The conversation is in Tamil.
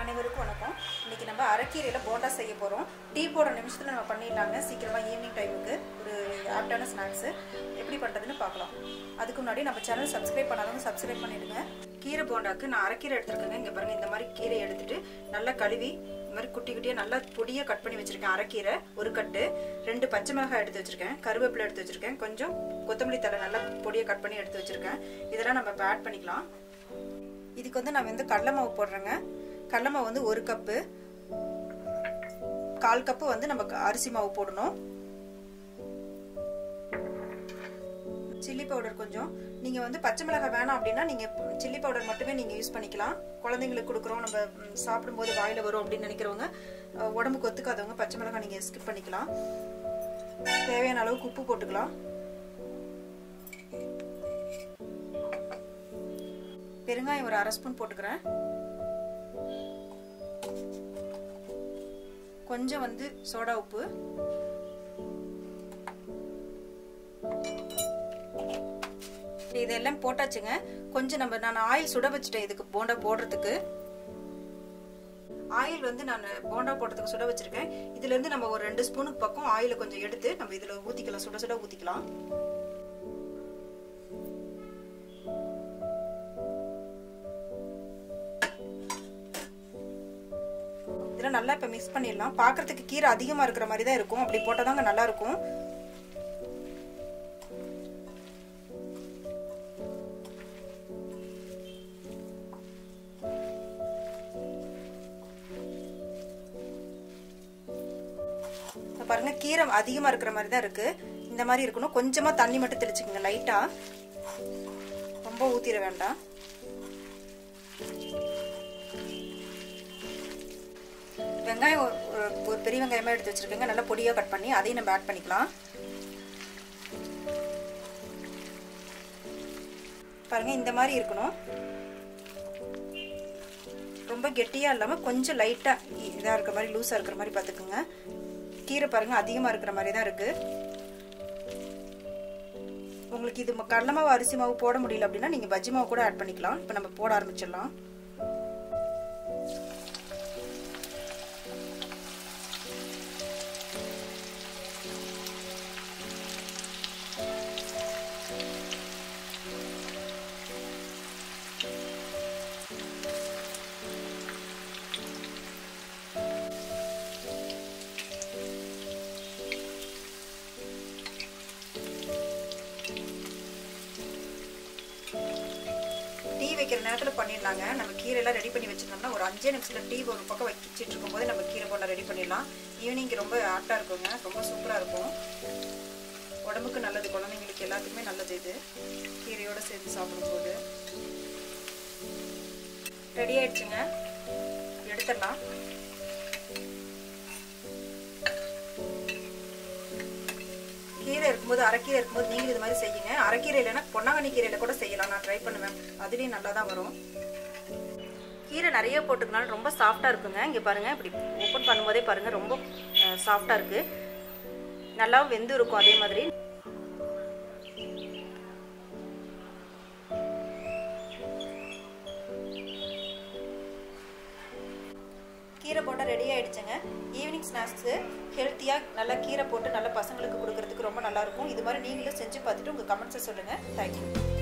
அனைவருக்கும் வணக்கம் இன்னைக்கு நம்ம அரைக்கீரையில் போண்டா செய்ய போகிறோம் டீ போடுற நிமிஷத்தில் நம்ம பண்ணிடலாங்க சீக்கிரமாக ஈவினிங் டைமுக்கு ஒரு ஆப்டான ஸ்நாக்ஸு எப்படி பண்ணுறதுன்னு பார்க்கலாம் அதுக்கு முன்னாடி நம்ம சேனல் சப்ஸ்கிரைப் பண்ணாதவங்க சப்ஸ்கிரைப் பண்ணிடுங்க கீரை போண்டாக்கு நான் அரைக்கீரை எடுத்துருக்கேங்க இங்கே பாருங்கள் இந்த மாதிரி கீரை எடுத்துட்டு நல்லா கழுவி இந்த மாதிரி குட்டி குட்டியாக நல்லா பொடியாக கட் பண்ணி வச்சுருக்கேன் அரைக்கீரை ஒரு கட்டு ரெண்டு பச்சை மிளகாய் எடுத்து வச்சுருக்கேன் கருவேப்பிலை எடுத்து வச்சுருக்கேன் கொஞ்சம் கொத்தமல்லி தலை நல்லா பொடியாக கட் பண்ணி எடுத்து வச்சுருக்கேன் இதெல்லாம் நம்ம இப்போ ஆட் பண்ணிக்கலாம் இதுக்கு வந்து நான் வந்து கடலை மாவு போடுறேங்க கடலை மாவு வந்து ஒரு கப்பு கால் கப்பு வந்து நம்ம அரிசி மாவு போடணும் சில்லி பவுடர் கொஞ்சம் நீங்க வந்து பச்சை மிளகாய் வேணாம் அப்படின்னா நீங்க சில்லி பவுடர் மட்டுமே நீங்க யூஸ் பண்ணிக்கலாம் குழந்தைங்களுக்கு கொடுக்குறோம் நம்ம சாப்பிடும்போது வாயில வரும் அப்படின்னு நினைக்கிறவங்க உடம்புக்கு ஒத்துக்காதவங்க பச்சை மிளகாய் நீங்க ஸ்கிப் பண்ணிக்கலாம் தேவையான அளவுக்கு உப்பு போட்டுக்கலாம் பெருங்காயம் ஒரு அரை ஸ்பூன் போட்டுக்கிறேன் கொஞ்சம் வந்து சோடா உப்பு இதெல்லாம் போட்டாச்சுங்க கொஞ்சம் நம்ம நான் ஆயில் சுட வச்சுட்டேன் இதுக்கு போண்டா போடுறதுக்கு ஆயில் வந்து நான் போண்டா போடுறதுக்கு சுட வச்சிருக்கேன் இதுல இருந்து நம்ம ஒரு ரெண்டு ஸ்பூனுக்கு பக்கம் ஆயில கொஞ்சம் எடுத்து நம்ம இதுல ஊத்திக்கலாம் சுட சுட ஊத்திக்கலாம் இதெல்லாம் நல்லா இப்போ மிக்ஸ் பண்ணிடலாம் பார்க்கறதுக்கு கீரை அதிகமாக இருக்கிற மாதிரி தான் இருக்கும் அப்படி போட்டால் தாங்க நல்லா இருக்கும் பாருங்க கீரை அதிகமாக இருக்கிற மாதிரி தான் இருக்கு இந்த மாதிரி இருக்கணும் கொஞ்சமாக தண்ணி மட்டும் தெளிச்சுக்கோங்க லைட்டாக ரொம்ப ஊற்றிட வேண்டாம் வெங்காயம் ஒரு பெரிய வெங்காயமாக எடுத்து வச்சுருக்கேங்க நல்லா பொடியாக கட் பண்ணி அதையும் நம்ம ஆட் பண்ணிக்கலாம் பாருங்க இந்த மாதிரி இருக்கணும் ரொம்ப கெட்டியாக இல்லாமல் கொஞ்சம் லைட்டாக இதாக இருக்கிற மாதிரி லூஸாக இருக்கிற மாதிரி பார்த்துக்குங்க கீரை பாருங்க அதிகமாக இருக்கிற மாதிரி தான் இருக்குது உங்களுக்கு இது கடலை மாவு அரிசி மாவு போட முடியல அப்படின்னா நீங்கள் பஜ்ஜி மாவு கூட ஆட் பண்ணிக்கலாம் இப்போ நம்ம போட ஆரம்பிச்சிடலாம் டீ வைக்கிற நேரத்தில் பண்ணிடலாங்க நம்ம கீரையெல்லாம் ரெடி பண்ணி வச்சுட்டோம்னா ஒரு அஞ்சே நிமிஷத்தில் டீ ஒரு பக்கம் வச்சுட்டு இருக்கும்போது நம்ம கீரை போண்டா ரெடி பண்ணிடலாம் ஈவினிங் ரொம்ப ஆட்டாக இருக்குங்க ரொம்ப சூப்பராக இருக்கும் உடம்புக்கு நல்லது குழந்தைங்களுக்கு எல்லாத்துக்குமே நல்லது இது கீரையோடு சேர்த்து சாப்பிடும்போது ரெடி ஆயிடுச்சுங்க எடுத்துடலாம் கீரை இருக்கும்போது அரைக்கீரை இருக்கும்போது நீங்களும் இது மாதிரி செய்யுங்க அரைக்கீரை இல்லைன்னா பொன்னாங்கண்ணி கீரையில கூட செய்யலாம் நான் ட்ரை பண்ணுவேன் அதுலேயும் நல்லா தான் வரும் கீரை நிறைய போட்டுக்கனாலும் ரொம்ப சாஃப்டாக இருக்குங்க இங்கே பாருங்கள் இப்படி ஓப்பன் பண்ணும்போதே பாருங்கள் ரொம்ப சாஃப்டாக இருக்குது நல்லாவும் வெந்து இருக்கும் அதே மாதிரி கீரை போட்டால் ரெடி ஆகிடுச்சுங்க ஈவினிங் ஸ்நாக்ஸு ஹெல்த்தியாக நல்லா கீரை போட்டு நல்லா பசங்களுக்கு கொடுக்கறதுக்கு ரொம்ப நல்லாயிருக்கும் இது மாதிரி நீங்களும் செஞ்சு பார்த்துட்டு உங்கள் கமெண்ட்ஸை சொல்லுங்கள் தேங்க்யூ